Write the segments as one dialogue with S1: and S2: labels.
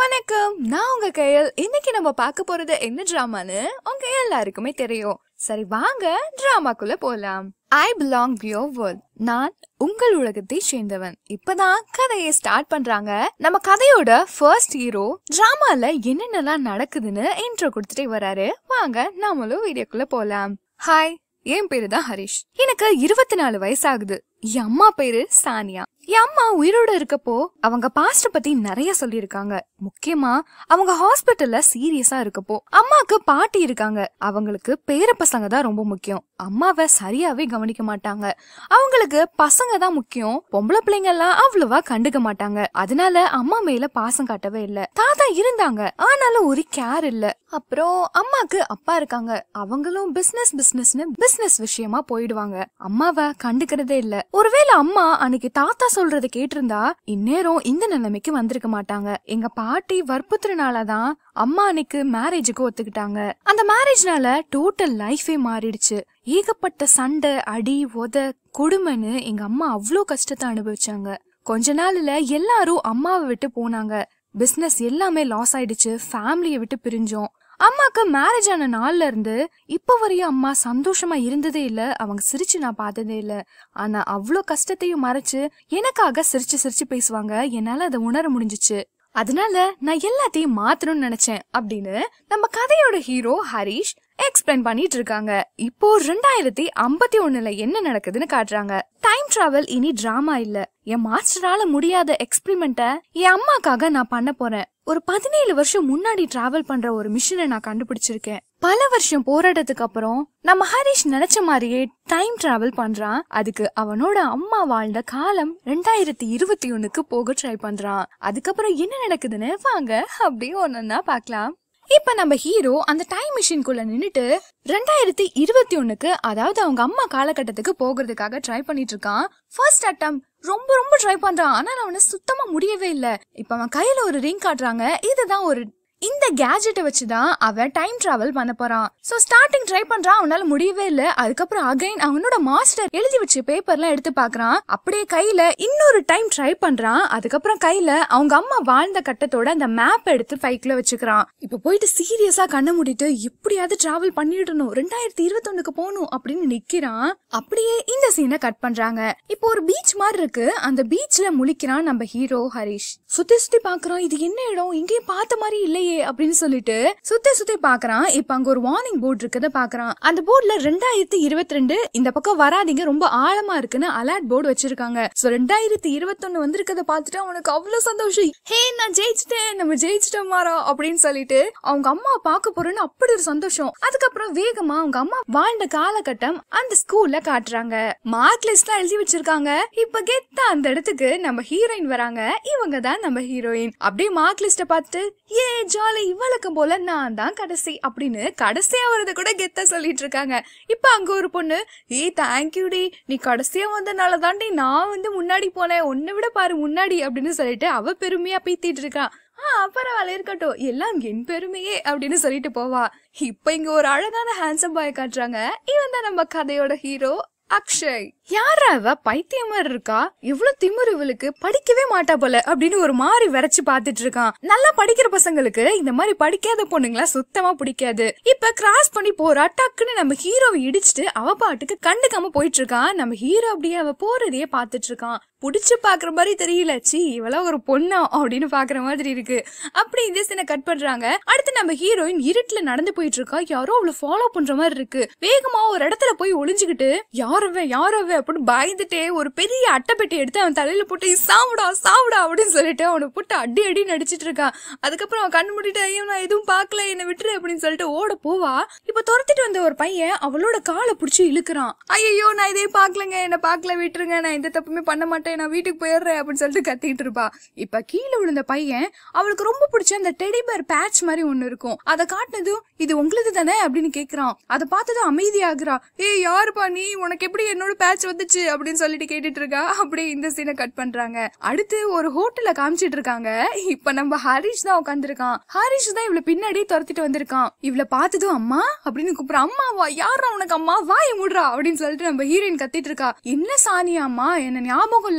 S1: வணக்கம் நான் உங்க கையல் இன்னைக்கு நம்ம பார்க்க போறது என்ன டிராமான்னு உங்க எல்லாருக்குமே தெரியும் சரி வாங்க டிராமாக்குள்ள போலாம் ஐ பிலாங் யுவர் வேர்ல்ட் நான் உங்கள் உலகத்தை சேர்ந்தவன் இப்பதான் கதையை ஸ்டார்ட் பண்றாங்க நம்ம கதையோட ஃபர்ஸ்ட் ஹீரோ டிராமால என்னென்னலாம் நடக்குதுன்னு இன்ட்ரோ கொடுத்துட்டே வராரு வாங்க நாமளும் வீடியோக்குள்ள போலாம் ஹாய் என் பேரு தான் ஹரிஷ் எனக்கு இருபத்தி நாலு வயசு ஆகுது என் அம்மா பேரு சானியா என் அம்மா உயிரோட இருக்கப்போ அவங்க பாஸ்ட பத்தி நிறைய சொல்லியிருக்காங்க முக்கியமா அவங்க ஹாஸ்பிட்டல்ல சீரியஸா இருக்கப்போ அம்மாக்கு பாட்டி இருக்காங்க அவங்களுக்கு பேர பசங்க தான் ரொம்ப முக்கியம் அம்மாவை சரியாவே கவனிக்க மாட்டாங்க அவங்களுக்கு பசங்க தான் முக்கியம் பொம்பளை பிள்ளைங்க எல்லாம் அவ்வளவா கண்டுக்க மாட்டாங்க அதனால அம்மா மேல பாசம் காட்டவே இல்ல தாத்தா இருந்தாங்க ஆனாலும் ஒரு கேர் இல்ல அப்புறம் அம்மாக்கு அப்பா இருக்காங்க அவங்களும் பிசினஸ் பிசினஸ்னு பிசினஸ் விஷயமா போயிடுவாங்க அம்மாவை கண்டுக்கிறதே இல்ல ஒருவேளை அம்மா அன்னைக்கு தாத்தா சொல்றத கேட்டிருந்தா இந்நேரம் இந்த நிலைமைக்கு வந்திருக்க மாட்டாங்க எங்க பாட்டி வற்புறுத்தினாலதான் அம்மா அன்னைக்கு மேரேஜுக்கு ஒத்துக்கிட்டாங்க அந்த மேரேஜ்னால டோட்டல் லைஃபே மாறிடுச்சு ஏகப்பட்ட சண்டை அடி உத கொடுமைன்னு எங்க அம்மா அவ்வளோ கஷ்டத்தை அனுபவிச்சாங்க கொஞ்ச நாள்ல எல்லாரும் அம்மாவை விட்டு போனாங்க பிசினஸ் எல்லாமே லாஸ் ஆயிடுச்சு ஃபேமிலியை விட்டு பிரிஞ்சோம் அம்மாக்கு மேரேஜ் ஆன நாள்ல இருந்து இப்ப வரையும் அம்மா சந்தோஷமா இருந்ததே இல்ல அவங்க சிரிச்சு நான் பார்த்ததே இல்ல ஆனா அவ்வளோ கஷ்டத்தையும் மறைச்சு எனக்காக சிரிச்சு சிரிச்சு பேசுவாங்க என்னால அதை உணர முடிஞ்சுச்சு அதனால நான் எல்லாத்தையும் மாத்தணும்னு நினைச்சேன் அப்படின்னு நம்ம கதையோட ஹீரோ ஹரிஷ் எக்ஸ்பிளைன் பண்ணிட்டு இருக்காங்க இப்போ ரெண்டாயிரத்தி ஐம்பத்தி ஒண்ணுல என்ன நடக்குதுன்னு காட்டுறாங்க டைம் டிராவல் இனி டிராமா இல்ல என் மாஸ்டரால முடியாத எக்ஸ்பிரிமெண்ட்ட என் அம்மாக்காக நான் பண்ண போறேன் ஒரு பதினேழு வருஷம் முன்னாடி டிராவல் பண்ற ஒரு மிஷினை நான் கண்டுபிடிச்சிருக்கேன் பல வருஷம் போராட்டத்துக்கு அப்புறம் நம்ம ஹரிஷ் நினைச்ச மாதிரியே டைம் டிராவல் பண்றான் அதுக்கு அவனோட அம்மா வாழ்ந்த காலம் ரெண்டாயிரத்தி இருபத்தி ஒண்ணுக்கு போக ட்ரை பண்றான் அதுக்கப்புறம் என்ன நடக்குதுன்னு வாங்க அப்படியே ஒன்னொன்னா பார்க்கலாம் இப்ப நம்ம ஹீரோ அந்த டைம் மிஷின்குள்ள நின்னுட்டு ரெண்டாயிரத்தி இருபத்தி ஒண்ணுக்கு அதாவது அவங்க அம்மா காலகட்டத்துக்கு போகிறதுக்காக ட்ரை பண்ணிட்டு இருக்கான் ஃபர்ஸ்ட் அட்டம் ரொம்ப ரொம்ப ட்ரை பண்றான் ஆனா அவனை சுத்தமா முடியவே இல்ல இப்ப அவன் கையில ஒரு ரிங் காட்டுறாங்க இதுதான் ஒரு இந்த கேஜெட்டை வச்சுதான் அவன் டைம் டிராவல் பண்ண போறான் சோ ஸ்டார்டிங் ட்ரை பண்றான் அவனால முடியவே இல்ல அதுக்கப்புறம் அகைன் அவனோட மாஸ்டர் எழுதி வச்ச பேப்பர்லாம் எடுத்து பாக்குறான் அப்படியே கையில இன்னொரு டைம் ட்ரை பண்றான் அதுக்கப்புறம் கையில அவங்க அம்மா வாழ்ந்த கட்டத்தோட அந்த மேப் எடுத்து பைக்ல வச்சுக்கிறான் இப்ப போயிட்டு சீரியஸா கண்ண மூடிட்டு எப்படியாவது டிராவல் பண்ணிடணும் ரெண்டாயிரத்தி இருபத்தொன்னுக்கு போகணும் அப்படின்னு நிக்கிறான் அப்படியே இந்த சீனை கட் பண்றாங்க இப்போ ஒரு பீச் மாதிரி இருக்கு அந்த பீச்ல முழிக்கிறான் நம்ம ஹீரோ ஹரிஷ் சுத்தி சுத்தி பாக்குறான் இது என்ன இடம் இங்கேயும் பார்த்த மாதிரி இல்லையே அப்படின்னு சொல்லிட்டு சுத்தி சுத்தி பாக்குறான் இப்ப அங்க ஒரு வார்னிங் போர்டு இருக்கத பாக்குறான் அந்த போர்டுல ரெண்டாயிரத்தி இருபத்தி ரெண்டு இந்த பக்கம் வராதீங்க ரொம்ப ஆழமா இருக்குன்னு அலர்ட் போர்டு வச்சிருக்காங்க சோ ரெண்டாயிரத்தி இருபத்தொன்னு வந்திருக்கத பார்த்துட்டு அவனுக்கு அவ்வளவு சந்தோஷம் ஹே நான் ஜெயிச்சிட்டேன் நம்ம ஜெயிச்சிட்டோம் மாறா அப்படின்னு சொல்லிட்டு அவங்க அம்மா பார்க்க போறேன்னு அப்படி ஒரு சந்தோஷம் அதுக்கப்புறம் வேகமா அவங்க அம்மா வாழ்ந்த காலகட்டம் அந்த ஸ்கூல்ல காட்டுறாங்க மார்க் லிஸ்ட் எழுதி வச்சிருக்காங்க இப்ப கெத்தா அந்த இடத்துக்கு நம்ம ஹீரோயின் வராங்க இவங்க தான் நம்ம ஹீரோயின் அப்படியே மார்க் லிஸ்ட பார்த்துட்டு ஏ ஜாலி இவளுக்கும் போல நான் தான் கடைசி அப்படின்னு கடைசியா வரத கூட கெத்தா சொல்லிட்டு இருக்காங்க இப்ப அங்க ஒரு பொண்ணு ஏ தேங்க்யூடி நீ கடைசியா வந்தனால தாண்டி நான் வந்து முன்னாடி போனேன் உன்னை விட பாரு முன்னாடி அப்படின்னு சொல்லிட்டு அவ பெருமையா பீத்திட்டு இருக்கான் ஆ பரவாயில்ல இருக்கட்டும் எல்லாம் என் பெருமையே அப்படின்னு சொல்லிட்டு போவா இப்ப இங்க ஒரு அழகான ஹேண்ட்ஸம் பாய் காட்டுறாங்க இவன் தான் நம்ம கதையோட ஹீரோ அக்ஷய் யாரா அவ பைத்தியம் மாதிரி இருக்கா இவ்வளவு திமிரு இவளுக்கு படிக்கவே மாட்டா போல அப்படின்னு ஒரு மாதிரி வரைச்சு பாத்துட்டு இருக்கான் நல்லா படிக்கிற பசங்களுக்கு இந்த மாதிரி படிக்காத பொண்ணுங்களா சுத்தமா பிடிக்காது இப்ப கிராஸ் பண்ணி போறா டக்குன்னு நம்ம ஹீரோவை இடிச்சிட்டு அவ பாட்டுக்கு கண்டுக்காம போயிட்டு இருக்கான் நம்ம ஹீரோ அப்படியே அவ போறதையே பாத்துட்டு இருக்கான் புடிச்சு பாக்குற மாதிரி தெரியல சி இவளா ஒரு பொண்ணா அப்படின்னு பாக்குற மாதிரி இருக்கு அப்படி இந்த சீனை கட் பண்றாங்க அடுத்து நம்ம ஹீரோயின் இருட்டுல நடந்து போயிட்டு இருக்கா யாரோ அவளை ஃபாலோ பண்ற மாதிரி இருக்கு வேகமா ஒரு இடத்துல போய் ஒளிஞ்சுக்கிட்டு யாரவ யாரவ அப்படின்னு பயந்துட்டே ஒரு பெரிய அட்டைப்பெட்டி எடுத்து அவன் தலையில போட்டு சாவுடா சாவுடா அப்படின்னு சொல்லிட்டு அவனை போட்டு அடி அடி நடிச்சிட்டு இருக்கான் அதுக்கப்புறம் அவன் கண்ணு மூடிட்டு ஐயோ நான் எதுவும் பார்க்கல என்னை விட்டுரு அப்படின்னு சொல்லிட்டு ஓட போவா இப்ப துரத்திட்டு வந்த ஒரு பையன் அவளோட காலை புடிச்சு இழுக்கிறான் ஐயோ நான் இதே பார்க்கலங்க என்ன பார்க்கல விட்டுருங்க நான் எந்த தப்புமே பண்ண மாட்டேன் நான் வீட்டுக்கு போயிடுறேன் அப்படின்னு சொல்லிட்டு கத்திட்டு இருப்பா இப்ப கீழே விழுந்த பையன் அவளுக்கு ரொம்ப பிடிச்ச அந்த டெடிபேர் பேட்ச் மாதிரி ஒண்ணு இருக்கும் அதை காட்டினதும் இது உங்களுது தானே அப்படின்னு கேக்குறான் அதை பார்த்ததும் அமைதியாகிறா ஏய் யாருப்பா நீ உனக்கு எப்படி என்னோட பேட்ச் வந்துச்சு அப்படின்னு சொல்லிட்டு கேட்டுட்டு இருக்கா அப்படியே இந்த சீனை கட் பண்றாங்க அடுத்து ஒரு ஹோட்டல்ல காமிச்சிட்டு இருக்காங்க இப்ப நம்ம ஹரிஷ் தான் உட்காந்துருக்கான் ஹரிஷ் தான் இவள பின்னாடி துரத்திட்டு வந்திருக்கான் இவள பார்த்ததும் அம்மா அப்படின்னு கூப்பிடுறா அம்மாவா யாரா உனக்கு அம்மா வாய மூடுறா அப்படின்னு சொல்லிட்டு நம்ம ஹீரோயின் கத்திட்டு இருக்கா என்ன சானியா அம்மா என்ன ஞாபகம் இல்ல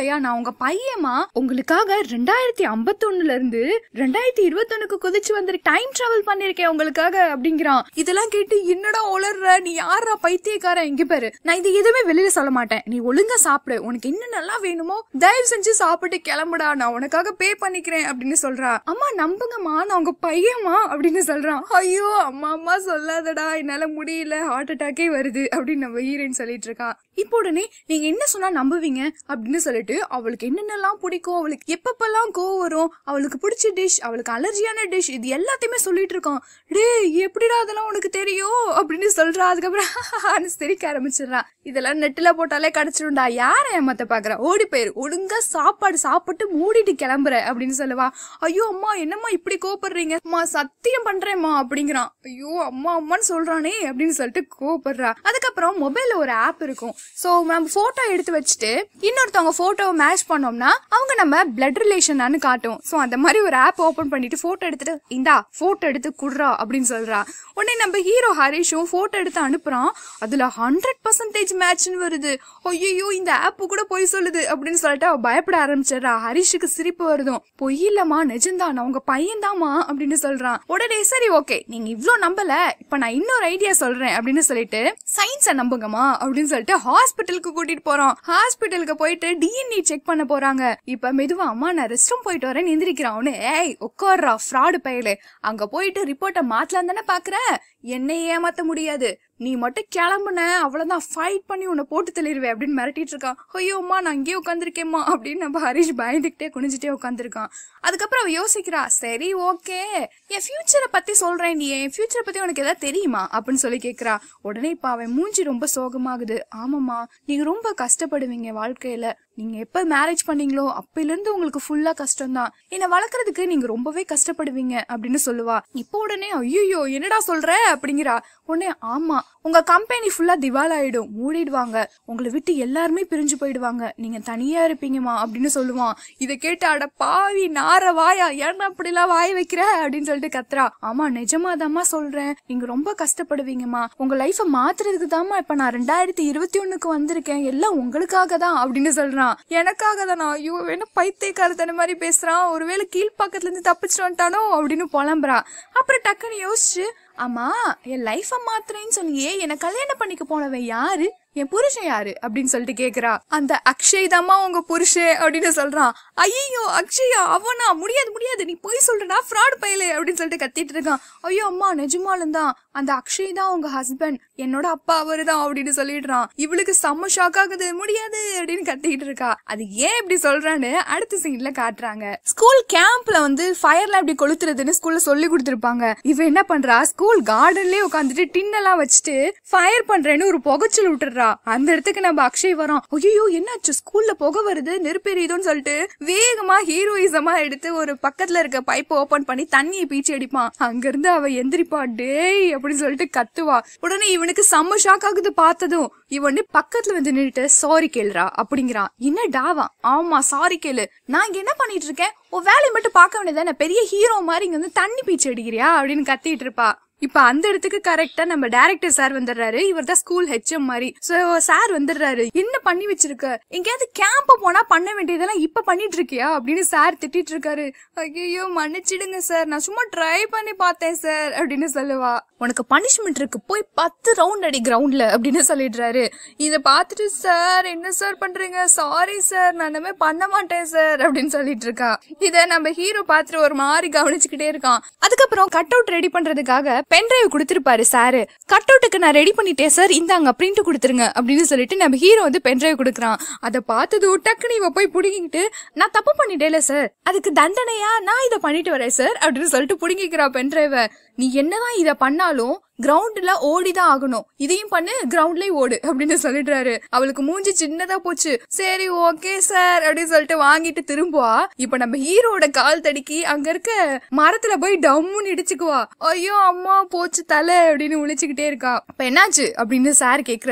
S1: இல்லையா நான் உங்க பையமா உங்களுக்காக ரெண்டாயிரத்தி ஐம்பத்தொன்னுல இருந்து ரெண்டாயிரத்தி இருபத்தொன்னுக்கு குதிச்சு வந்து டைம் டிராவல் பண்ணிருக்கேன் உங்களுக்காக அப்படிங்கிறான் இதெல்லாம் கேட்டு என்னடா உளர்ற நீ யாரா பைத்தியக்காரன் இங்க பாரு நான் இது எதுவுமே வெளியில சொல்ல மாட்டேன் நீ ஒழுங்கா சாப்பிடு உனக்கு என்ன நல்லா வேணுமோ தயவு செஞ்சு சாப்பிட்டு கிளம்புடா நான் உனக்காக பே பண்ணிக்கிறேன் அப்படின்னு சொல்றா அம்மா நம்புங்கம்மா நான் உங்க பையன்மா அப்படின்னு சொல்றான் ஐயோ அம்மா அம்மா சொல்லாதடா என்னால முடியல ஹார்ட் அட்டாக்கே வருது அப்படின்னு நம்ம ஹீரோயின் சொல்லிட்டு இருக்கான் இப்போ உடனே நீங்க என்ன சொன்னா நம்புவீங்க அப்படின்னு சொல்லிட்டு அவளுக்கு என்னென்னலாம் பிடிக்கும் அவளுக்கு எப்பப்பெல்லாம் கோவம் வரும் அவளுக்கு பிடிச்ச டிஷ் அவளுக்கு அலர்ஜியான டிஷ் இது எல்லாத்தையுமே சொல்லிட்டு இருக்கான் டேய் எப்படிடா அதெல்லாம் உனக்கு தெரியும் அப்படின்னு சொல்றா அதுக்கப்புறம் சிரிக்க ஆரம்பிச்சிடுறா இதெல்லாம் நெட்டுல போட்டாலே கிடைச்சிடும்டா யார ஏமாத்த பாக்குற ஓடி போயிரு ஒழுங்கா சாப்பாடு சாப்பிட்டு மூடிட்டு கிளம்புற அப்படின்னு சொல்லுவா ஐயோ அம்மா என்னம்மா இப்படி கோபப்படுறீங்க அம்மா சத்தியம் பண்றேம்மா அப்படிங்கிறான் ஐயோ அம்மா அம்மான்னு சொல்றானே அப்படின்னு சொல்லிட்டு கோபப்படுறா அதுக்கப்புறம் மொபைல்ல ஒரு ஆப் இருக்கும் சோ நம்ம போட்டோ எடுத்து வச்சுட்டு இன்னொருத்தவங்க போட்டோவை மேட்ச் பண்ணோம்னா அவங்க நம்ம பிளட் ரிலேஷனானு காட்டும் சோ அந்த மாதிரி ஒரு ஆப் ஓபன் பண்ணிட்டு போட்டோ எடுத்துட்டு இந்தா போட்டோ எடுத்து குடுறா அப்படின்னு சொல்றா உடனே நம்ம ஹீரோ ஹரிஷும் போட்டோ எடுத்து அனுப்புறான் அதுல ஹண்ட்ரட் பர்சன்டேஜ் மேட்ச்னு வருது ஐயோ இந்த ஆப் கூட பொய் சொல்லுது அப்படின்னு சொல்லிட்டு அவ பயப்பட ஆரம்பிச்சிடுறா ஹரிஷுக்கு சிரிப்பு வருதும் பொய் இல்லம்மா நிஜம்தான் நான் உங்க பையன் அப்படின்னு சொல்றான் உடனே சரி ஓகே நீங்க இவ்ளோ நம்பல இப்ப நான் இன்னொரு ஐடியா சொல்றேன் அப்படின்னு சொல்லிட்டு சயின்ஸை நம்புங்கம்மா அப்படின்னு சொல்லிட்டு ஹாஸ்பிட்டலுக்கு கூட்டிட்டு போறோம் ஹாஸ்பிட்டலுக்கு போயிட்டு டிஎன்ஏ செக் பண்ண போறாங்க இப்ப மெதுவா அம்மா நான் ரெஸ்ட் ரூம் போயிட்டு வரேன் எந்திரிக்கிறான் அவனு ஏய் உட்கார்றா ஃப்ராடு பயலே அங்க போயிட்டு ரிப்போர்ட்டை மாத்தலாம் தானே பாக்குற என்னை ஏமாத்த முடியாது நீ மட்டும் கிளம்புன அவ்வளவுதான் ஃபைட் பண்ணி உன்னை போட்டு தள்ளிடுவேன் அப்படின்னு மிரட்டிட்டு இருக்கான் ஐயோ அம்மா நான் இங்கேயே உட்காந்துருக்கேம்மா அப்படின்னு நம்ம ஹரிஷ் பயந்துகிட்டே குனிஞ்சிட்டே உட்காந்துருக்கான் அதுக்கப்புறம் அவ யோசிக்கிறா சரி ஓகே என் ஃபியூச்சரை பத்தி சொல்றேன் நீ என் ஃபியூச்சரை பத்தி உனக்கு ஏதாவது தெரியுமா அப்படின்னு சொல்லி கேக்குறா உடனே இப்ப அவன் மூஞ்சி ரொம்ப சோகமாகுது ஆமாம்மா நீங்க ரொம்ப கஷ்டப்படுவீங்க வாழ்க்கையில நீங்க எப்ப மேரேஜ் பண்ணீங்களோ அப்பையில இருந்து உங்களுக்கு ஃபுல்லா கஷ்டம் தான் என்னை வளர்க்கறதுக்கு நீங்க ரொம்பவே கஷ்டப்படுவீங்க அப்படின்னு சொல்லுவா இப்போ உடனே ஐயோ என்னடா சொல்ற அப்படிங்கிறா உடனே ஆமா உங்க கம்பெனி ஃபுல்லா திவால் ஆயிடும் மூடிடுவாங்க உங்களை விட்டு எல்லாருமே பிரிஞ்சு போயிடுவாங்க நீங்க தனியா இருப்பீங்கம்மா அப்படின்னு சொல்லுவான் இதை கேட்டு அட பாவி நார வாயா ஏன்னா அப்படிலாம் வாய் வைக்கிற அப்படின்னு சொல்லிட்டு கத்துறா ஆமா நிஜமாதாம்மா சொல்றேன் நீங்க ரொம்ப கஷ்டப்படுவீங்கம்மா உங்க லைஃப மாத்துறதுக்கு தாம்மா இப்ப நான் ரெண்டாயிரத்தி இருபத்தி ஒண்ணுக்கு வந்திருக்கேன் எல்லாம் உங்களுக்காக தான் அப்படின்னு சொல்றான் எனக்காக தானா ஐயோ வேணா பைத்தியக்காரத்தன மாதிரி பேசுறான் ஒருவேளை கீழ்ப்பாக்கத்துல இருந்து தப்பிச்சுட்டு வந்துட்டானோ அப்படின்னு புலம்புறா அப்புறம் டக்குன்னு யோசிச்சு ஆமா என் லைஃப மாத்துறேன்னு சொன்னியே என்ன கல்யாணம் பண்ணிக்க போனவன் யாரு என் புருஷன் யாரு அப்படின்னு சொல்லிட்டு கேக்குறா அந்த அக்ஷய் தாம்மா உங்க புருஷன் அப்படின்னு சொல்றான் ஐயோ அக்ஷயா அவனா முடியாது முடியாது நீ போய் சொல்றடா ஃப்ராட் பயலே அப்படின்னு சொல்லிட்டு கத்திட்டு இருக்கான் ஐயோ அம்மா நிஜமாலும் தான் அந்த அக்ஷய் தான் உங்க ஹஸ்பண்ட் என்னோட அப்பா அவரு தான் அப்படின்னு சொல்லிடுறான் இவளுக்கு செம்ம ஷாக் ஆகுது முடியாது அப்படின்னு கத்திட்டு இருக்கா அது ஏன் இப்படி சொல்றான்னு அடுத்த சீன்ல காட்டுறாங்க ஸ்கூல் கேம்ப்ல வந்து ஃபயர்ல எப்படி கொளுத்துறதுன்னு ஸ்கூல்ல சொல்லி கொடுத்துருப்பாங்க இவ என்ன பண்றா ஸ்கூல் கார்டன்லயே உட்காந்துட்டு டின்னெல்லாம் வச்சுட்டு ஃபயர் பண்றேன்னு ஒரு புகைச்சல் விட்டுறா அந்த இடத்துக்கு நம்ம அக்ஷய் வரோம் ஐயோ என்னாச்சு ஸ்கூல்ல புகை வருது நெருப்பெரியுதுன்னு சொல்லிட்டு வேகமா ஹீரோயிசமா எடுத்து ஒரு பக்கத்துல இருக்க பைப் ஓபன் பண்ணி தண்ணியை பீச்சி அடிப்பான் அங்க இருந்து அவ எந்திரிப்பா டேய் அப்படின்னு சொல்லிட்டு கத்துவா உடனே இவனுக்கு செம்ம ஷாக் ஆகுது பார்த்ததும் இவன் பக்கத்துல வந்து நின்னுட்டு சாரி கேளுறா அப்படிங்கிறான் என்ன டாவா ஆமா சாரி கேளு நான் இங்க என்ன பண்ணிட்டு இருக்கேன் உன் வேலையை மட்டும் பார்க்க வேண்டியதானே பெரிய ஹீரோ மாதிரி இங்க வந்து தண்ணி பீச்சு அடிக்கிறியா அப்படின்னு கத்திட்டு இருப்பா இப்ப அந்த இடத்துக்கு கரெக்டா நம்ம டைரக்டர் சார் வந்துடுறாரு இவர் தான் ஸ்கூல் ஹெச்எம் மாதிரி சோ சார் வந்துடுறாரு என்ன பண்ணி வச்சிருக்க எங்கேயாவது கேம்ப் போனா பண்ண வேண்டியதெல்லாம் இப்ப பண்ணிட்டு இருக்கியா அப்படின்னு சார் திட்டிட்டு இருக்காரு ஐயோ மன்னிச்சிடுங்க சார் நான் சும்மா ட்ரை பண்ணி பார்த்தேன் சார் அப்படின்னு சொல்லுவா உனக்கு பனிஷ்மெண்ட் இருக்கு போய் பத்து ரவுண்ட் அடி கிரவுண்ட்ல அப்படின்னு சொல்லிடுறாரு இத பார்த்துட்டு சார் என்ன சார் பண்றீங்க சாரி சார் நான் இனிமே பண்ண மாட்டேன் சார் அப்படின்னு சொல்லிட்டு இருக்கா இத நம்ம ஹீரோ பார்த்துட்டு ஒரு மாதிரி கவனிச்சுக்கிட்டே இருக்கான் அதுக்கப்புறம் கட் அவுட் ரெடி பண்றதுக்காக பென் டிரைவ் கொடுத்திருப்பாரு சாரு கட் அவுட்டுக்கு நான் ரெடி பண்ணிட்டேன் சார் இந்தாங்க பிரிண்ட் கொடுத்துருங்க அப்படின்னு சொல்லிட்டு நம்ம ஹீரோ வந்து பென் டிரைவ் கொடுக்குறான் அதை பார்த்தது டக்குனு இவ போய் புடுங்கிக்கிட்டு நான் தப்பு பண்ணிட்டேல சார் அதுக்கு தண்டனையா நான் இதை பண்ணிட்டு வரேன் சார் அப்படின்னு சொல்லிட்டு புடுங்கிக்கிறா பென் டிரைவ நீ என்னதான் இதை பண்ணாலும் கிரவுண்ட்ல ஓடிதான் ஆகணும் இதையும் பண்ணு கிரவுண்ட்லயே ஓடு அப்படின்னு சொல்லிடுறாரு அவளுக்கு மூஞ்சி சின்னதா போச்சு சரி ஓகே சார் அப்படின்னு சொல்லிட்டு வாங்கிட்டு திரும்புவா இப்ப நம்ம ஹீரோட கால் தடுக்கி அங்க இருக்க மரத்துல போய் டம்முன்னு இடிச்சுக்குவா ஐயோ அம்மா போச்சு தலை அப்படின்னு முழிச்சுக்கிட்டே இருக்கா இப்ப என்னாச்சு அப்படின்னு சார் கேக்குறாரு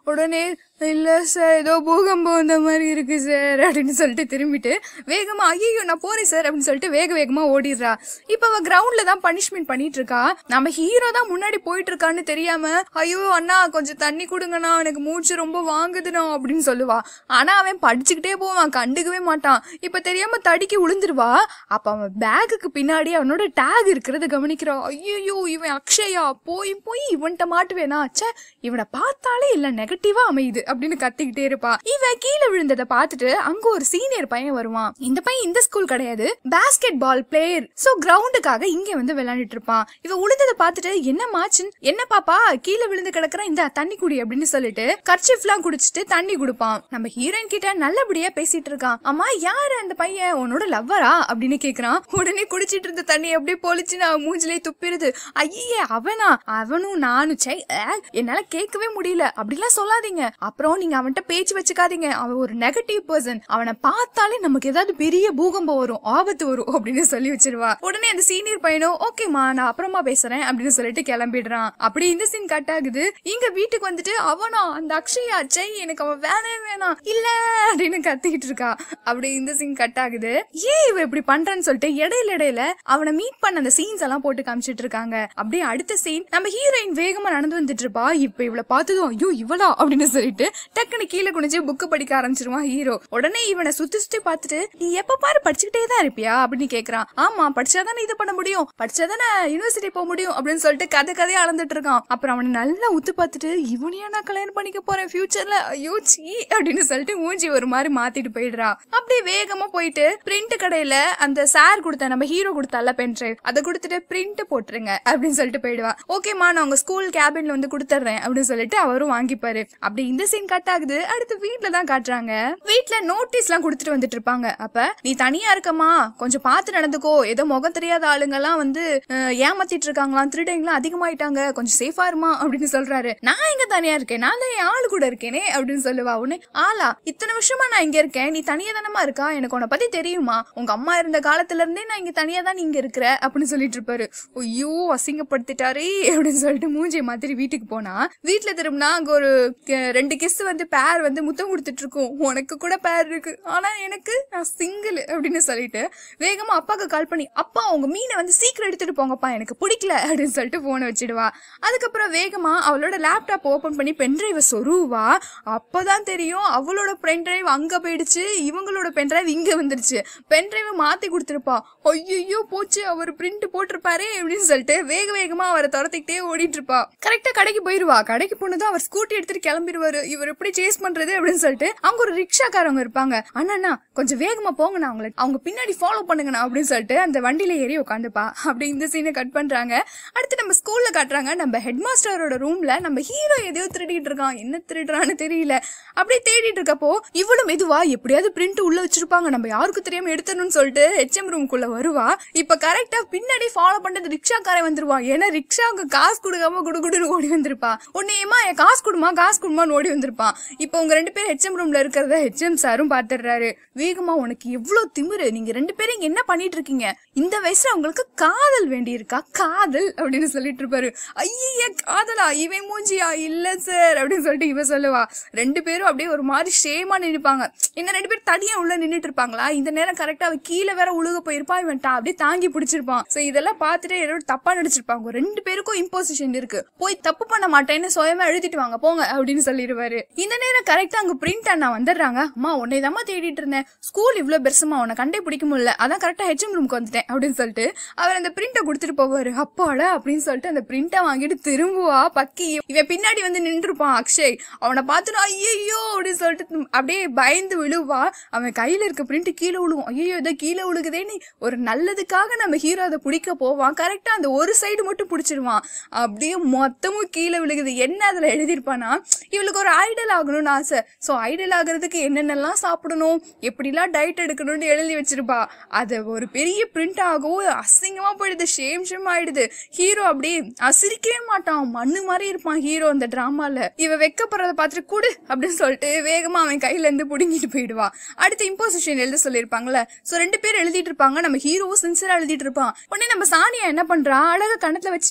S1: உடனே இல்ல சார் ஏதோ பூகம்பம் வந்த மாதிரி இருக்கு சார் அப்படின்னு சொல்லிட்டு திரும்பிட்டு வேகமா ஐயோ நான் போறேன் சார் அப்படின்னு சொல்லிட்டு வேக வேகமா ஓடிடுறா இப்ப அவ கிரவுண்ட்ல தான் பனிஷ்மெண்ட் பண்ணிட்டு இருக்கா நம்ம ஹீரோ தான் முன்னாடி போயிட்டு இருக்கான்னு தெரியாம ஐயோ அண்ணா கொஞ்சம் தண்ணி கொடுங்கண்ணா எனக்கு மூச்சு ரொம்ப வாங்குதுண்ணா அப்படின்னு சொல்லுவா ஆனா அவன் படிச்சுக்கிட்டே போவான் கண்டுக்கவே மாட்டான் இப்ப தெரியாம தடிக்கி விழுந்துருவா அப்ப அவன் பேக்குக்கு பின்னாடி அவனோட டேக் இருக்கிறத கவனிக்கிறான் ஐயோ இவன் அக்ஷயா போய் போய் இவன்கிட்ட மாட்டுவேனா ச்சே இவனை பார்த்தாலே இல்ல நெகட்டிவா அமையுது அப்படின்னு கத்திக்கிட்டே இருப்பா இவ கீழே விழுந்ததை பார்த்துட்டு அங்க ஒரு சீனியர் பையன் வருவான் இந்த பையன் இந்த ஸ்கூல் கிடையாது பாஸ்கெட் பால் பிளேயர் சோ கிரவுண்டுக்காக இங்க வந்து விளையாண்டுட்டு இருப்பான் இவ விழுந்ததை பார்த்துட்டு என்ன மாச்சுன் என்ன பாப்பா கீழே விழுந்து கிடக்குற இந்த தண்ணி குடி அப்படின்னு சொல்லிட்டு கர்ச்சிஃப்லாம் குடிச்சிட்டு தண்ணி கொடுப்பான் நம்ம ஹீரோயின் கிட்ட நல்லபடியா பேசிட்டு இருக்கான் அம்மா யாரு அந்த பையன் உன்னோட லவ்வரா அப்படின்னு கேக்குறான் உடனே குடிச்சிட்டு இருந்த தண்ணி அப்படியே பொழிச்சு நான் மூஞ்சிலே துப்பிடுது ஐயே அவனா அவனும் நானும் சை ஆ, என்னால கேட்கவே முடியல அப்படிலாம் சொல்லாதீங்க அப்புறம் நீங்க அவன்கிட்ட பேச்சு வச்சுக்காதீங்க அவன் ஒரு நெகட்டிவ் பர்சன் அவனை பார்த்தாலே நமக்கு ஏதாவது பெரிய பூகம்பம் வரும் ஆபத்து வரும் அப்படின்னு சொல்லி வச்சிருவா உடனே அந்த சீனியர் பையனும் ஓகேமா நான் அப்புறமா பேசுறேன் அப்படின்னு சொல்லிட்டு கிளம்பிடுறான் அப்படி இந்த சீன் கட் ஆகுது இங்க வீட்டுக்கு வந்துட்டு அவனா அந்த அக்ஷயா சை எனக்கு அவன் வேணவே வேணாம் இல்ல அப்படின்னு கத்திக்கிட்டு இருக்கா அப்படி இந்த சீன் கட் ஆகுது ஏன் இவ இப்படி பண்றான்னு சொல்லிட்டு இடையில இடையில அவனை மீட் பண்ண அந்த சீன்ஸ் எல்லாம் போட்டு காமிச்சிட்டு இருக்காங்க அப்படியே அடுத்த சீன் நம்ம ஹீரோயின் வேகமா நடந்து வந்துட்டு இருப்பா இப்ப இவளை பார்த்ததும் ஐயோ இவளா அப்படின்னு சொல்லிட்டு டக்குனு கீழே குனிஞ்சு புக்கு படிக்க ஆரம்பிச்சிருவான் ஹீரோ உடனே இவனை சுத்தி சுத்தி பார்த்துட்டு நீ எப்ப பாரு படிச்சுக்கிட்டே தான் இருப்பியா அப்படின்னு கேக்குறான் ஆமா படிச்சாதானே இது பண்ண முடியும் படிச்சாதானே யூனிவர்சிட்டி போக முடியும் அப்படின்னு சொல்லிட்டு கதை கதையா அளந்துட்டு இருக்கான் அப்புறம் அவனை நல்லா உத்து பார்த்துட்டு இவனையா நான் கல்யாணம் பண்ணிக்க போறேன் ஃபியூச்சர்ல ஐயோ சீ அப்படின்னு சொல்லிட்டு மூஞ்சி ஒரு மாதிரி மாத்திட்டு போயிடுறா அப்படியே வேகமா போயிட்டு பிரிண்ட் கடையில அந்த சார் கொடுத்த நம்ம ஹீரோ கொடுத்தால பென் டிரைவ் அதை கொடுத்துட்டு பிரிண்ட் போட்டுருங்க அப்படின்னு சொல்லிட்டு போயிடுவா ஓகேமா நான் உங்க ஸ்கூல் கேபின்ல வந்து கொடுத்துட்றேன் அப்படின்னு சொல்லிட்டு அவரும் வாங்கிப்பாரு அப்படி இந்த சீன் கட் ஆகுது அடுத்து வீட்ல தான் காட்டுறாங்க வீட்ல நோட்டீஸ் எல்லாம் கொடுத்துட்டு வந்துட்டு இருப்பாங்க அப்ப நீ தனியா இருக்கமா கொஞ்சம் பார்த்து நடந்துக்கோ ஏதோ முகம் தெரியாத ஆளுங்க எல்லாம் வந்து அஹ், ஏமாத்திட்டு இருக்காங்களாம் திருடங்களாம் அதிகமாயிட்டாங்க கொஞ்சம் சேஃபா இருமா அப்படின்னு சொல்றாரு நான் எங்க தனியா இருக்கேன் நான் தான் என் ஆளு கூட இருக்கேனே அப்படின்னு சொல்லுவா உடனே ஆளா இத்தனை வருஷமா நான் இங்க இருக்கேன் நீ தனியா தானமா இருக்கா எனக்கு உன்னை பத்தி தெரியுமா உங்க அம்மா இருந்த காலத்துல இருந்தே நான் இங்க தனியா தான் இங்க இருக்கிற அப்படின்னு சொல்லிட்டு இருப்பாரு ஐயோ அசிங்கப்படுத்திட்டாரே அப்படின்னு சொல்லிட்டு மூஞ்சியை மாத்திரி வீட்டுக்கு போனா வீட்டுல திரும்பினா அங்க ஒரு க- ரெண்டு கிஸ் வந்து பேர் வந்து முத்தம் கொடுத்துட்டு இருக்கும் உனக்கு கூட பேர் இருக்கு ஆனா எனக்கு நான் சிங்கிள் அப்படின்னு சொல்லிட்டு வேகமா அப்பாக்கு கால் பண்ணி அப்பா உங்க மீனை வந்து சீக்கிரம் எடுத்துட்டு போங்கப்பா எனக்கு பிடிக்கல அப்படின்னு சொல்லிட்டு போனை வச்சிடுவா அதுக்கப்புறம் வேகமா அவளோட லேப்டாப் ஓபன் பண்ணி பென்ட்ரைவ சொருவா அப்பதான் தெரியும் அவளோட பென்ட்ரைவ் அங்க போயிடுச்சு இவங்களோட பென்ட்ரைவ் இங்க வந்துருச்சு பென்ட்ரைவ மாத்தி கொடுத்துருப்பா ஐயோ போச்சு அவர் பிரிண்ட் போட்டிருப்பாரே அப்படின்னு சொல்லிட்டு வேக வேகமா அவரை துரத்திக்கிட்டே ஓடிட்டு இருப்பா கரெக்டா கடைக்கு போயிருவா கடைக்கு போனதும் அவர் ஸ்கூட்டி எடுத்துட்டு கிளம்பிடுவாரு இவர் எப்படி சேஸ் பண்றது அப்படின்னு சொல்லிட்டு அங்க ஒரு ரிக்ஷாக்காரவங்க இருப்பாங்க அண்ணா கொஞ்சம் வேகமா போங்கண்ணா அவங்கள அவங்க பின்னாடி ஃபாலோ பண்ணுங்கண்ணா அப்படின்னு சொல்லிட்டு அந்த வண்டியில ஏறி உட்காந்துப்பா அப்படி இந்த சீனை கட் பண்றாங்க அடுத்து நம்ம ஸ்கூல்ல காட்டுறாங்க நம்ம ஹெட் மாஸ்டரோட ரூம்ல நம்ம ஹீரோ எதையோ திருடிட்டு இருக்கான் என்ன திருடுறான்னு தெரியல அப்படியே தேடிட்டு இருக்கப்போ இவ்வளவு மெதுவா எப்படியாவது பிரிண்ட் உள்ள வச்சிருப்பாங்க நம்ம யாருக்கும் தெரியாம எடுத்தணும்னு சொல்லிட்டு ஹெச்எம் ரூம்குள்ள வருவா இப்ப கரெக்டா பின்னாடி ஃபாலோ பண்றது ரிக்ஷாக்காரன் வந்துருவா ஏன்னா ரிக்ஷாவுக்கு காசு கொடுக்காம குடுகுடுன்னு ஓடி வந்திருப்பா உன்னையமா என் காசு கொடுமா காசு கொடுமான்னு ஓடி வந்திருப்பான் இப்போ உங்க ரெண்டு பேரும் ஹெச்எம் ரூம்ல இருக்கிறத ஹெச்எம் சாரும் பாத்துடுறாரு வேகமா உனக்கு எவ்வளவு திமிரு நீங்க ரெண்டு பேரும் இங்க என்ன பண்ணிட்டு இருக்கீங்க இந்த வயசுல உங்களுக்கு காதல் வேண்டி இருக்கா காதல் அப்படின்னு சொல்லிட்டு இருப்பாரு ஐய காதலா இவன் மூஞ்சியா இல்ல சார் அப்படின்னு சொல்லிட்டு இவ சொல்லுவா ரெண்டு பேரும் அப்படியே ஒரு மாதிரி ஷேமா நின்னுப்பாங்க இன்னும் ரெண்டு பேரும் தனியா உள்ள நின்னுட்டு இருப்பாங்களா இந்த நேரம் கரெக்டா அவ கீழே வேற உழுக போயிருப்பா இவன் டா- அப்படியே தாங்கி பிடிச்சிருப்பான் சோ இதெல்லாம் பார்த்துட்டு ஏதோ தப்பா நடிச்சிருப்பாங்க ரெண்டு பேருக்கும் இம்போசிஷன் இருக்கு போய் தப்பு பண்ண மாட்டேன்னு சுயமா எழுதிட்டு வாங்க போங்க அப்படின்னு சொல்லிடுவாரு இந்த நேரம் கரெக்டா அங்க பிரிண்ட் அண்ணா வந்துடுறாங்க அம்மா உன்னை தான் தேடிட்டு இருந்தேன் ஸ்கூல் இவ்ளோ பெருசுமா உன்னை கண்டே பிடிக்க முடியல அதான் கரெக்டா ஹெச்எம் ரூமுக்கு வந்துட்டேன் அப்படின்னு சொல்லிட்டு அவர் அந்த பிரிண்ட்டை கொடுத்துட்டு போவாரு அப்பாடா அப்படின்னு சொல்லிட்டு அந்த பிரிண்ட்டை வாங்கிட்டு திரும்புவா பக்கி இவன் பின்னாடி வந்து நின்றுப்பான் அக்ஷய் அவனை பார்த்துட்டு ஐயோ அப்படின்னு சொல்லிட்டு அப்படியே பயந்து விழுவா அவன் கையில இருக்க பிரிண்ட் கீழே விழுவும் ஐயோ இதை கீழே விழுகுதேன்னு ஒரு நல்லதுக்காக நம்ம ஹீரோ அதை பிடிக்க போவான் கரெக்டா அந்த ஒரு சைடு மட்டும் பிடிச்சிருவான் அப்படியே மொத்தமும் கீழே விழுகுது என்ன அதுல எழுதியிருப்பானா இவளுக்கு ஒரு ஐடல் ஆகணும்னு ஆசை சோ ஐடல் ஆகுறதுக்கு என்னென்னலாம் சாப்பிடணும் எப்படிலாம் டயட் எடுக்கணும்னு எழுதி வச்சிருப்பா அது ஒரு பெரிய பிரிண்ட் ஆகவும் அசிங்கமா போயிடுது ஷேம் ஷேம் ஆயிடுது ஹீரோ அப்படியே அஹ், சிரிக்கவே மாட்டான் மண்ணு மாதிரி இருப்பான் ஹீரோ அந்த டிராமால இவ வெக்கப்படுறத பார்த்துட்டு குடு அப்படின்னு சொல்லிட்டு வேகமா அவன் கையில இருந்து புடுங்கிட்டு போயிடுவா அடுத்து இம்போசிஷன் எழுத சொல்லியிருப்பாங்கல்ல சோ ரெண்டு பேர் எழுதிட்டு இருப்பாங்க நம்ம ஹீரோவும் சின்சியரா எழுதிட்டு இருப்பான் உடனே நம்ம சானியா என்ன பண்றா அழகா கணத்துல வச்சுட்டு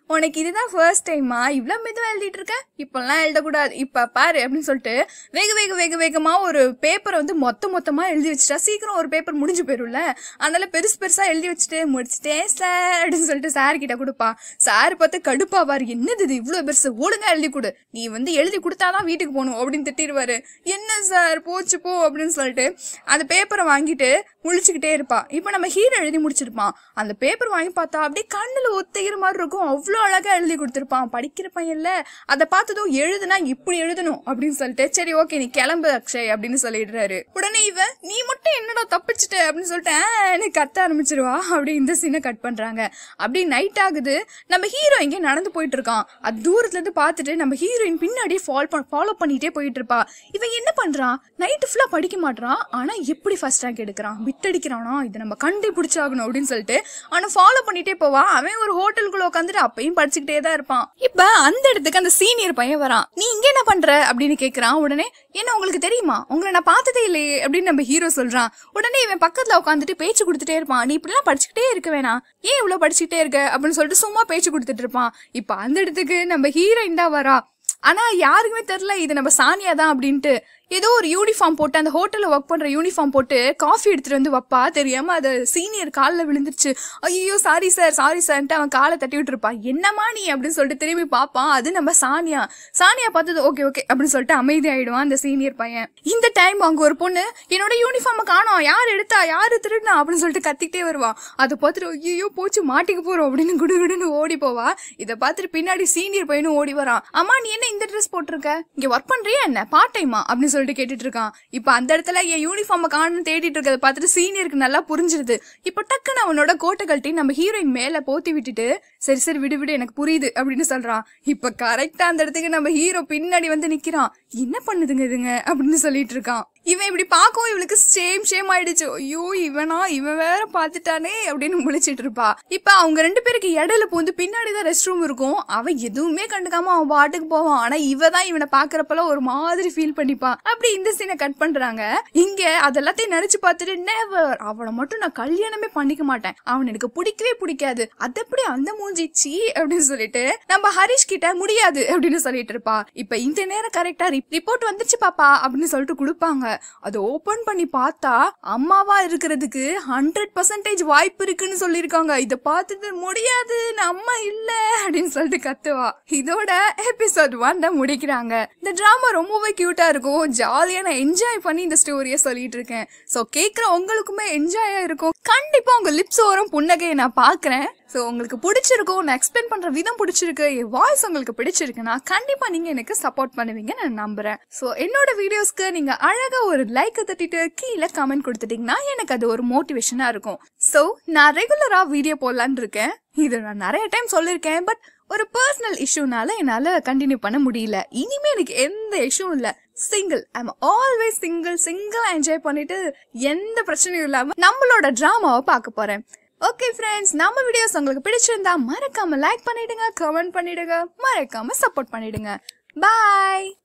S1: உனக்கு இதுதான் ஃபர்ஸ்ட் டைமா இவ்வளோ மெதுவாக எழுதிட்டு இருக்க இப்பெல்லாம் எழுதக்கூடாது இப்போ பாரு அப்படின்னு சொல்லிட்டு வேக வேக வேக வேகமாக ஒரு பேப்பரை வந்து மொத்த மொத்தமாக எழுதி வச்சுட்டா சீக்கிரம் ஒரு பேப்பர் முடிஞ்சு போயிரும்ல அதனால பெருசு பெருசாக எழுதி வச்சுட்டு முடிச்சிட்டேன் சார் அப்படின்னு சொல்லிட்டு சார் கிட்ட கொடுப்பா சார் பார்த்து கடுப்பாவார் என்னது இது இவ்வளோ பெருசு ஒழுங்கா எழுதி கொடு நீ வந்து எழுதி கொடுத்தாதான் வீட்டுக்கு போகணும் அப்படின்னு திட்டிடுவாரு என்ன சார் போச்சு போ அப்படின்னு சொல்லிட்டு அந்த பேப்பரை வாங்கிட்டு முழிச்சுக்கிட்டே இருப்பா இப்போ நம்ம ஹீரோ எழுதி முடிச்சிருப்பான் அந்த பேப்பர் வாங்கி பார்த்தா அப்படியே கண்ணுல ஒத்திக்கிற மாதிரி இருக்கும் அவ்வளோ அழகா எழுதி கொடுத்துருப்பான் படிக்கிற பையன்ல அதை பார்த்ததும் எழுதுனா இப்படி எழுதணும் அப்படின்னு சொல்லிட்டு சரி ஓகே நீ கிளம்பு அக்ஷய் அப்படின்னு சொல்லிடுறாரு உடனே இவன் நீ மட்டும் என்னடா தப்பிச்சிட்ட அப்படின்னு சொல்லிட்டு "ஆன்னு" கத்த ஆரம்பிச்சிருவா அப்படி இந்த சீனை கட் பண்றாங்க அப்படி நைட் ஆகுது நம்ம ஹீரோ எங்கே நடந்து போயிட்டு இருக்கான் அது தூரத்துல இருந்து பார்த்துட்டு நம்ம ஹீரோயின் பின்னாடியே ஃபாலோ பண்ண ஃபாலோ பண்ணிட்டே போயிட்டு இருப்பா இவன் என்ன பண்றான் நைட்டு ஃபுல்லா படிக்க மாட்றான் ஆனா எப்படி ஃபர்ஸ்ட் ரேங்க் எடுக்கிறான் பிட் அடிக்கிறானா இதை நம்ம கண்டே பிடிச்சாகணும் அப்படின்னு சொல்லிட்டு அவனை ஃபாலோ பண்ணிட்டே போவான் அவன் ஒரு ஹோட்டலுக்குள்ள உட்காந்துட்டு அப்பயும் படிச்சுக்கிட்டே தான் இருப்பான் இப்ப அந்த இடத்துக்கு அந்த சீனியர் பையன் வரான் நீ இங்க என்ன பண்ற அப்படின்னு கேக்குறான் உடனே என்ன உங்களுக்கு தெரியுமா உங்களை நான் பார்த்ததே இல்லையே அப்படின்னு நம்ம ஹீரோ சொல்றான் உடனே இவன் பக்கத்துல உட்காந்துட்டு பேச்சு கொடுத்துட்டே இருப்பான் நீ இப்படிலாம் படிச்சுக்கிட்டே இருக்க வேணாம் ஏன் இவ்வளவு படிச்சுக்கிட்டே இருக்க அப்படின்னு சொல்லிட்டு சும்மா பேச்சு கொடுத்துட்டு இருப்பான் இப்ப அந்த இடத்துக்கு நம்ம ஹீரோயின் தான் வரா ஆனா யாருக்குமே தெரியல இது நம்ம சானியா தான் அப்படின்ட்டு ஏதோ ஒரு யூனிஃபார்ம் போட்டு அந்த ஹோட்டல்ல ஒர்க் பண்ற யூனிஃபார்ம் போட்டு காஃபி எடுத்துட்டு வந்து வைப்பா தெரியாம அது சீனியர் காலில் விழுந்துருச்சு ஐயோ சாரி சார் சாரி சார்ன்ட்டு அவன் காலை தட்டி விட்டுருப்பான் என்னம்மா நீ அப்படின்னு சொல்லிட்டு திரும்பி பார்ப்பான் அது நம்ம சானியா சானியா பார்த்தது ஓகே ஓகே அப்படின்னு சொல்லிட்டு அமைதி ஆயிடுவான் அந்த சீனியர் பையன் இந்த டைம் அங்க ஒரு பொண்ணு என்னோட யூனிஃபார்மை காணோம் யார் எடுத்தா யாரு திருடினா அப்படின்னு சொல்லிட்டு கத்திக்கிட்டே வருவான் அதை பார்த்துட்டு ஐயோ போச்சு மாட்டிக்க போறோம் அப்படின்னு குடுகுடுன்னு ஓடி போவா இதை பார்த்துட்டு பின்னாடி சீனியர் பையனும் ஓடி வரான் அம்மா நீ என்ன இந்த ட்ரெஸ் போட்டிருக்க இங்க ஒர்க் பண்றியா என்ன பார்ட் டைமா அப்படின்னு சொல்லிட்டு கேட்டுட்டு இருக்கான் இப்ப அந்த இடத்துல என் யூனிஃபார்மை காணும்னு தேடிட்டு இருக்கதை பார்த்துட்டு சீனியருக்கு நல்லா புரிஞ்சிருது இப்ப டக்குன்னு அவனோட கோட்டை கழட்டி நம்ம ஹீரோயின் மேல போத்தி விட்டுட்டு சரி சரி விடு விடு எனக்கு புரியுது அப்படின்னு சொல்றான் இப்ப கரெக்டா அந்த இடத்துக்கு நம்ம ஹீரோ பின்னாடி வந்து நிக்கிறான் என்ன பண்ணுதுங்க இதுங்க அப்படின்னு சொல்லிட்டு இருக்கான் இவன் இப்படி பார்க்கவும் இவளுக்கு சேம் ஷேம் ஆயிடுச்சு ஐயோ இவனா இவன் வேற பாத்துட்டானே அப்படின்னு முழிச்சிட்டு இருப்பா இப்ப அவங்க ரெண்டு பேருக்கு இடையில பூந்து பின்னாடி தான் ரெஸ்ட் ரூம் இருக்கும் அவன் எதுவுமே கண்டுக்காம அவன் பாட்டுக்கு போவான் ஆனா இவ தான் இவனை பாக்குறப்பெல்லாம் ஒரு மாதிரி ஃபீல் பண்ணிப்பான் அப்படி இந்த சீனை கட் பண்றாங்க இங்க அதெல்லாத்தையும் நினைச்சு பார்த்துட்டு நெவர் அவனை மட்டும் நான் கல்யாணமே பண்ணிக்க மாட்டேன் அவன் எனக்கு பிடிக்கவே பிடிக்காது அது எப்படி அந்த மூஞ்சி சீ அப்படின்னு சொல்லிட்டு நம்ம ஹரிஷ் கிட்ட முடியாது அப்படின்னு சொல்லிட்டு இருப்பா இப்ப இந்த நேரம் கரெக்டா ரிப்போர்ட் வந்துச்சு பாப்பா அப்படின்னு சொல்லிட்டு கொடுப்பாங்க அதை ஓபன் பண்ணி பார்த்தா அம்மாவா இருக்கிறதுக்கு ஹண்ட்ரட் பர்சன்டேஜ் வாய்ப்பு இருக்குன்னு சொல்லியிருக்காங்க இதை பார்த்துட்டு முடியாது நான் அம்மா இல்ல அப்படின்னு சொல்லிட்டு கத்துவா இதோட எபிசோட் ஒன் முடிக்கிறாங்க இந்த டிராமா ரொம்பவே கியூட்டா இருக்கும் ஜாலியா நான் என்ஜாய் பண்ணி இந்த ஸ்டோரியை சொல்லிட்டு இருக்கேன் ஸோ கேட்குற உங்களுக்குமே என்ஜாயா இருக்கும் கண்டிப்பா உங்க லிப்ஸ் ஓரம் புன்னகையை நான் பாக்குறேன் ஸோ உங்களுக்கு பிடிச்சிருக்கும் நான் எக்ஸ்பிளைன் பண்ற விதம் பிடிச்சிருக்கு என் வாய்ஸ் உங்களுக்கு பிடிச்சிருக்குன்னா கண்டிப்பா நீங்க எனக்கு சப்போர்ட் பண்ணுவீங்க நான் நம்புறேன் ஸோ என்னோட வீடியோஸ்க்கு நீங்க அழகா ஒரு லைக் தட்டிட்டு கீழே கமெண்ட் கொடுத்துட்டீங்கன்னா எனக்கு அது ஒரு மோட்டிவேஷனா இருக்கும் ஸோ நான் ரெகுலரா வீடியோ போடலான்னு இருக்கேன் இது நான் நிறைய டைம் சொல்லியிருக்கேன் பட் ஒரு பர்சனல் இஷ்யூனால என்னால கண்டினியூ பண்ண முடியல இனிமே எனக்கு எந்த இஷ்யூவும் இல்ல single I'm always single single enjoy பண்ணிட்டு எந்த பிரச்சனையும் இல்லாம நம்மளோட டிராமாவை பார்க்க போறேன் ஓகே ஃப்ரெண்ட்ஸ் நம்ம வீடியோஸ் உங்களுக்கு பிடிச்சிருந்தா மறக்காம லைக் பண்ணிடுங்க கமெண்ட் பண்ணிடுங்க மறக்காம சப்போர்ட் பண்ணிடுங்க பாய்